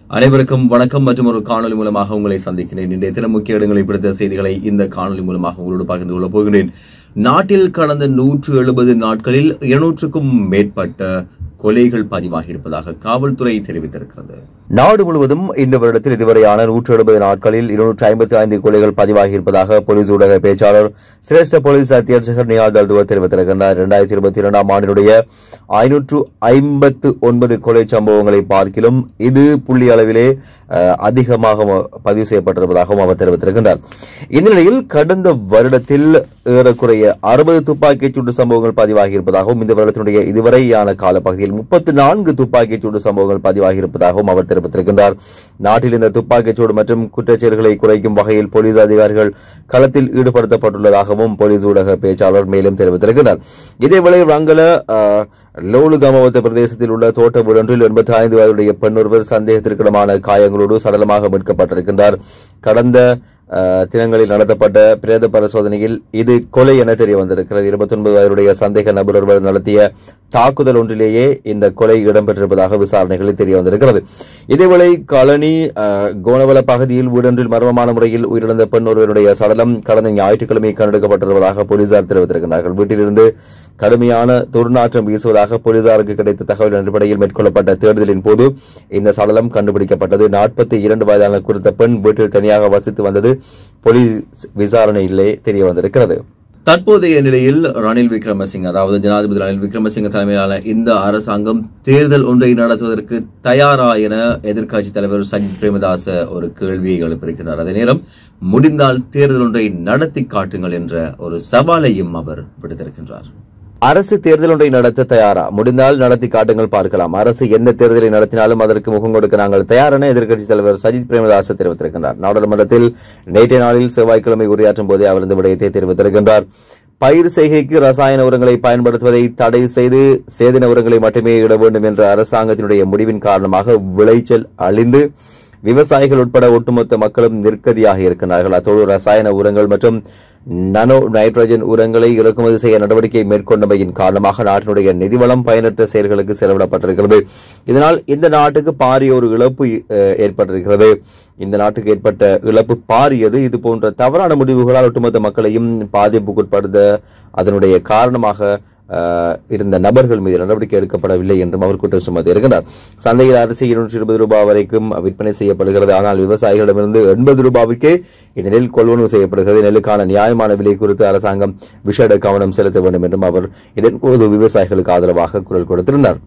அனைவருக்கும் வணக்கம் மற்றும் ஒரு காணொலி மூலமாக உங்களை சந்திக்கிறேன் இன்றைய தின முக்கிய இடங்களை பிடித்த செய்திகளை இந்த காணொலி மூலமாக உங்களோடு பகிர்ந்து கொள்ளப் போகிறேன் நாட்டில் கடந்த நூற்று எழுபது நாட்களில் இருநூற்றுக்கும் மேற்பட்ட கொலைகள் பதிவாகி இருப்பதாக காவல்துறை தெரிவித்திருக்கிறது நாடு முழுவதும் இந்த வருடத்தில் இதுவரையான நூற்று எழுபது நாட்களில் இருநூற்று ஐம்பத்தி ஐந்து கொலைகள் பதிவாகி இருப்பதாக போலீஸ் ஊடக பேச்சாளர் சிரேஷ்ட போலீஸ் அத்தியட்சகர் நியால் தல்துவ தெரிவித்திருக்கின்றார் இரண்டாயிரத்தி இருபத்தி இரண்டாம் ஆண்டினுடைய ஐநூற்று ஐம்பத்து ஒன்பது கொலை சம்பவங்களை பார்க்கிலும் இது புள்ளி அளவிலே அஹ், அதிகமாக பதிவு செய்யப்பட்டிருப்பதாகவும் அவர் தெரிவித்திருக்கின்றார் இந்நிலையில் கடந்த வருடத்தில் ஏறக்குறைய அறுபது துப்பாக்கிச் சூடு சம்பவங்கள் பதிவாகி இருப்பதாகவும் இந்த வருடத்தினுடைய இதுவரையான காலப்பகுதியில் முப்பத்தி நான்கு துப்பாக்கிச் சூடு சம்பவங்கள் பதிவாகி இருப்பதாகவும் அவர் தெரிவித்திருக்கின்றார் நாட்டில் இந்த துப்பாக்கிச் சூடு மற்றும் குற்றச்செயல்களை குறைக்கும் வகையில் போலீஸ் அதிகாரிகள் களத்தில் ஈடுபடுத்தப்பட்டுள்ளதாகவும் போலீஸ் ஊடக பேச்சாளர் மேலும் தெரிவித்திருக்கிறார் இதேவேளை ரங்கல அஹ், லோலு கமவத்த பிரதேசத்தில் உள்ள தோட்ட வீடொன்றில் எண்பத்தி ஐந்து வயதுடைய பெண் ஒருவர் சந்தேகத்திற்கிடமான காயங்களோடு சடலமாக மீட்கப்பட்டிருக்கின்றார் கடந்த அஹ், தினங்களில் நடத்தப்பட்ட பிரேத பரிசோதனையில் இது கொலை என தெரிய வந்திருக்கிறது இருபத்தி ஒன்பது வயதுடைய சந்தேக நபர் ஒருவர் நடத்திய தாக்குதல் ஒன்றிலேயே இந்த கொலை இடம்பெற்றிருப்பதாக விசாரணைகளில் தெரிய வந்திருக்கிறது இதேவேளை காலனி அஹ், கோணவல பகுதியில் வீடொன்றில் மர்மமான முறையில் உயிரிழந்த பெண் ஒருவருடைய சடலம் கடந்த ஞாயிற்றுக்கிழமை கண்டெடுக்கப்பட்டிருப்பதாக போலீசார் தெரிவித்திருக்கிறார்கள் வீட்டிலிருந்து கடுமையான துர்நாற்றம் வீசுவதாக போலீசாருக்கு கிடைத்த தகவல் அடிப்படையில் மேற்கொள்ளப்பட்ட தேடுதலின் போது இந்த சடலம் கண்டுபிடிக்கப்பட்டது நாற்பத்தி இரண்டு வயதான குறித்த பெண் வீட்டில் தனியாக வசித்து வந்தது போலீஸ் விசாரணையிலே தெரிய வந்திருக்கிறது தற்போதைய நிலையில் ரணில் விக்ரமசிங்க அதாவது ஜனாதிபதி ரணில் விக்ரமசிங்க தலைமையிலான இந்த அரசாங்கம் தேர்தல் ஒன்றை நடத்துவதற்கு தயாரா என எதிர்க்கட்சி தலைவர் சஜித் பிரேமதாச ஒரு கேள்வியை எழுப்பியிருக்கிறார் அதே நேரம் முடிந்தால் தேர்தல் ஒன்றை நடத்தி காட்டுங்கள் என்ற ஒரு சவாலையும் அவர் விடுத்திருக்கின்றார் அரசு தேர்தல் ஒன்றை நடத்த தயாரா முடிந்தால் நடத்தி காட்டுங்கள் பார்க்கலாம் அரசு எந்த தேர்தலை நடத்தினாலும் அதற்கு முகம் கொடுக்க நாங்கள் தயார் என எதிர்க்கட்சித் தலைவர் சஜித் பிரேமதாச தெரிவித்திருக்கின்றார் நாடாளுமன்றத்தில் நேற்றைய நாளில் செவ்வாய்க்கிழமை உரையாற்றும் போதே அவர் இந்த விடயத்தை தெரிவித்திருக்கின்றார் பயிர் செய்கைக்கு ரசாயன உரங்களை பயன்படுத்துவதை தடை செய்து சேதின உரங்களை மட்டுமே இட வேண்டும் என்ற அரசாங்கத்தினுடைய முடிவின் காரணமாக விளைச்சல் அழிந்து விவசாயிகள் உட்பட ஒட்டுமொத்த மக்களும் நிற்கதியாக இருக்கிறார்கள் அத்தோடு ரசாயன உரங்கள் மற்றும் நனோ நைட்ரஜன் உரங்களை இறக்குமதி செய்ய நடவடிக்கை மேற்கொண்டமையின் காரணமாக நாட்டினுடைய நிதிவளம் பயனற்ற செயல்களுக்கு செலவிடப்பட்டிருக்கிறது இதனால் இந்த நாட்டுக்கு பாரிய ஒரு இழப்பு அஹ், ஏற்பட்டிருக்கிறது இந்த நாட்டுக்கு ஏற்பட்ட இழப்பு பாரியது இது போன்ற தவறான முடிவுகளால் ஒட்டுமொத்த மக்களையும் பாதிப்புக்குட்படுத்த அதனுடைய காரணமாக அஹ், இருந்த நபர்கள் மீது நடவடிக்கை எடுக்கப்படவில்லை என்றும் அவர் குற்றம் சுமத்தி இருக்கிறார் சந்தையில் அரிசி இருநூற்றி இருபது ரூபாய் வரைக்கும் விற்பனை செய்யப்படுகிறது ஆனால் விவசாயிகளிடமிருந்து எண்பது ரூபாய்க்கே இந்த நெல் கொள்வனவு செய்யப்படுகிறது நெல்லுக்கான நியாயமான விலை குறித்து அரசாங்கம் விஷேட கவனம் செலுத்த வேண்டும் என்றும் அவர் இதன்போது விவசாயிகளுக்கு ஆதரவாக குரல் கொடுத்திருந்தார்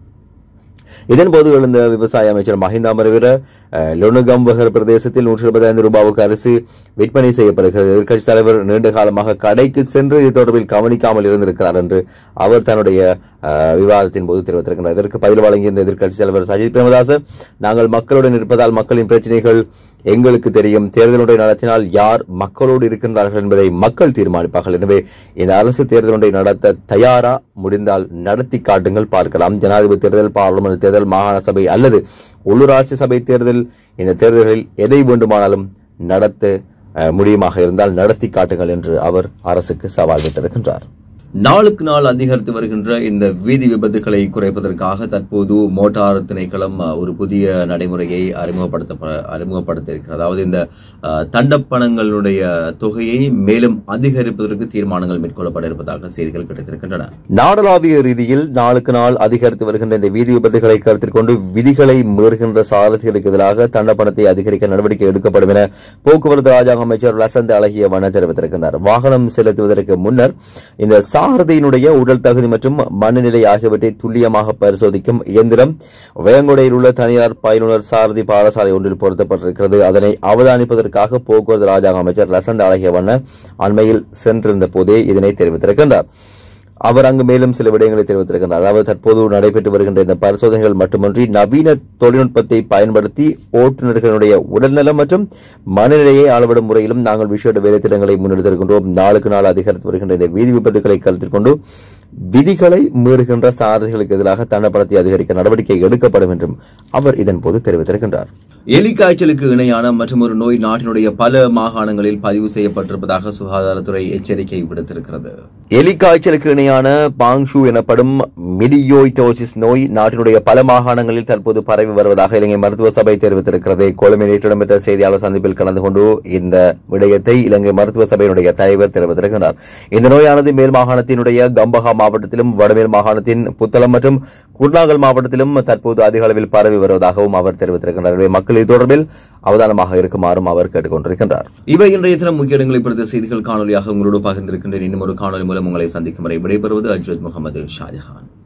இதன்போது எழுந்த விவசாய அமைச்சர் மஹிந்த அமரவீர அஹ், லொனுகம்பகர் பிரதேசத்தில் நூற்றி இருபத்தைந்து ரூபாவுக்கு அரிசி விற்பனை செய்யப்படுகிறது எதிர்க்கட்சி தலைவர் நீண்ட காலமாக கடைக்கு சென்று இது தொடர்பில் கவனிக்காமல் இருந்திருக்கிறார் என்று அவர் தன்னுடைய அஹ், விவாதத்தின் போது தெரிவித்திருக்கிறார் இதற்கு பதில் வழங்கிய இந்த எதிர்க்கட்சி தலைவர் சஜித் பிரேமதாச நாங்கள் மக்களுடன் இருப்பதால் மக்களின் பிரச்சனைகள் எங்களுக்கு தெரியும் தேர்தல் ஒன்றை நடத்தினால் யார் மக்களோடு இருக்கின்றார்கள் என்பதை மக்கள் தீர்மானிப்பார்கள் எனவே இந்த அரசு தேர்தல் ஒன்றை நடத்த தயாரா முடிந்தால் நடத்தி காட்டுங்கள் பார்க்கலாம் ஜனாதிபதி தேர்தல் பாராளுமன்ற தேர்தல் மாகாண சபை அல்லது உள்ளூராட்சி சபை தேர்தல் இந்த தேர்தல்களில் எதை வேண்டுமானாலும் நடத்த அஹ், முடியுமாக இருந்தால் நடத்தி காட்டுங்கள் என்று அவர் அரசுக்கு சவால் விட்டிருக்கின்றார் நாளுக்கு நாள் அதிகரித்து வருகின்ற இந்த வீதி விபத்துகளை குறைப்பதற்காக தற்போது மோட்டார் திணைக்களம் அஹ், ஒரு புதிய நடைமுறையை அறிமுகப்படுத்த அறிமுகப்படுத்த இருக்கிறது அதாவது இந்த அஹ், தண்டப்பணங்களுடைய தொகையை மேலும் அதிகரிப்பதற்கு தீர்மானங்கள் மேற்கொள்ளப்பட இருப்பதாக செய்திகள் கிடைத்திருக்கின்றன நாடளாவிய ரீதியில் நாளுக்கு நாள் அதிகரித்து வருகின்ற இந்த வீதி விபத்துகளை கருத்தில் கொண்டு விதிகளை மீறுகின்ற சாரதிகளுக்கு எதிராக தண்டப்பணத்தை அதிகரிக்க நடவடிக்கை எடுக்கப்படும் என போக்குவரத்து ராஜாங்க அமைச்சர் லசந்த் அழகிய வன தெரிவித்திருக்கின்றார் வாகனம் செலுத்துவதற்கு முன்னர் இந்த சாரதியினுடைய உடல் தகுதி மற்றும் மனநிலை ஆகியவற்றை துல்லியமாக பரிசோதிக்கும் இயந்திரம் வேங்கொடையில் உள்ள தனியார் பயிலுனர் சாரதி பாடசாலை ஒன்றில் பொருத்தப்பட்டிருக்கிறது அதனை அவதானிப்பதற்காக போக்குவரத்து ராஜாங்க அமைச்சர் லசந்த் அழகிய வண்ண அண்மையில் சென்றிருந்த போதே இதனை தெரிவித்திருக்கின்றார் அவர் அங்கு மேலும் சில விடயங்களை தெரிவித்திருக்கிறார் அதாவது தற்போது நடைபெற்று வருகின்ற இந்த பரிசோதனைகள் மட்டுமன்றி நவீன தொழில்நுட்பத்தை பயன்படுத்தி ஓட்டுநர்களுடைய உடல்நலம் மற்றும் மனநிலையை அளவிடும் முறையிலும் நாங்கள் விஷேட வேலைத்திட்டங்களை முன்னெடுத்திருக்கின்றோம் நாளுக்கு நாள் அதிகரித்து வருகின்ற இந்த வீதி விபத்துகளை கருத்தில் கொண்டு விதிகளை மீறுகின்ற சாரதிகளுக்கு எதிராக தண்டப்பணத்தை அதிகரிக்க நடவடிக்கை எடுக்கப்படும் என்றும் அவர் இதன்போது தெரிவித்திருக்கின்றார் எலிக்காய்ச்சலுக்கு இணையான மற்றொரு நோய் நாட்டினுடைய பல மாகாணங்களில் பதிவு செய்யப்பட்டிருப்பதாக சுகாதாரத்துறை எச்சரிக்கை விடுத்திருக்கிறது எலிக்காய்ச்சலுக்கு இணையான பாங்ஷு எனப்படும் மிடியோய்டோசிஸ் நோய் நாட்டினுடைய பல மாகாணங்களில் தற்போது பரவி வருவதாக இலங்கை மருத்துவ சபை தெரிவித்திருக்கிறது கொழும்பில் நேற்று இடம்பெற்ற செய்தியாளர் சந்திப்பில் கலந்து கொண்டு இந்த விடயத்தை இலங்கை மருத்துவ சபையினுடைய தலைவர் தெரிவித்திருக்கிறார் இந்த நோயானது மேல் மாகாணத்தினுடைய கம்பஹா மாவட்டத்திலும் வடமேல் மாகாணத்தின் புத்தளம் மற்றும் குர்நாகல் மாவட்டத்திலும் தற்போது அதிக அளவில் பரவி வருவதாகவும் அவர் தெரிவித்திருக்கிறார் எனவே மக்கள் இது தொடர்பில் அவதானமாக இருக்குமாறும் அவர் கேட்டுக் கொண்டிருக்கின்றார் இவை இன்றைய தினம் முக்கிய இடங்களை பிடித்த செய்திகள் காணொலியாக உங்களோடு பகிர்ந்திருக்கின்றேன் இன்னும் ஒரு காணொலி மூலம் உங்களை சந்திக்கும் வரை விடைபெறுவது அஜ்வத் முகமது ஷாஜஹான்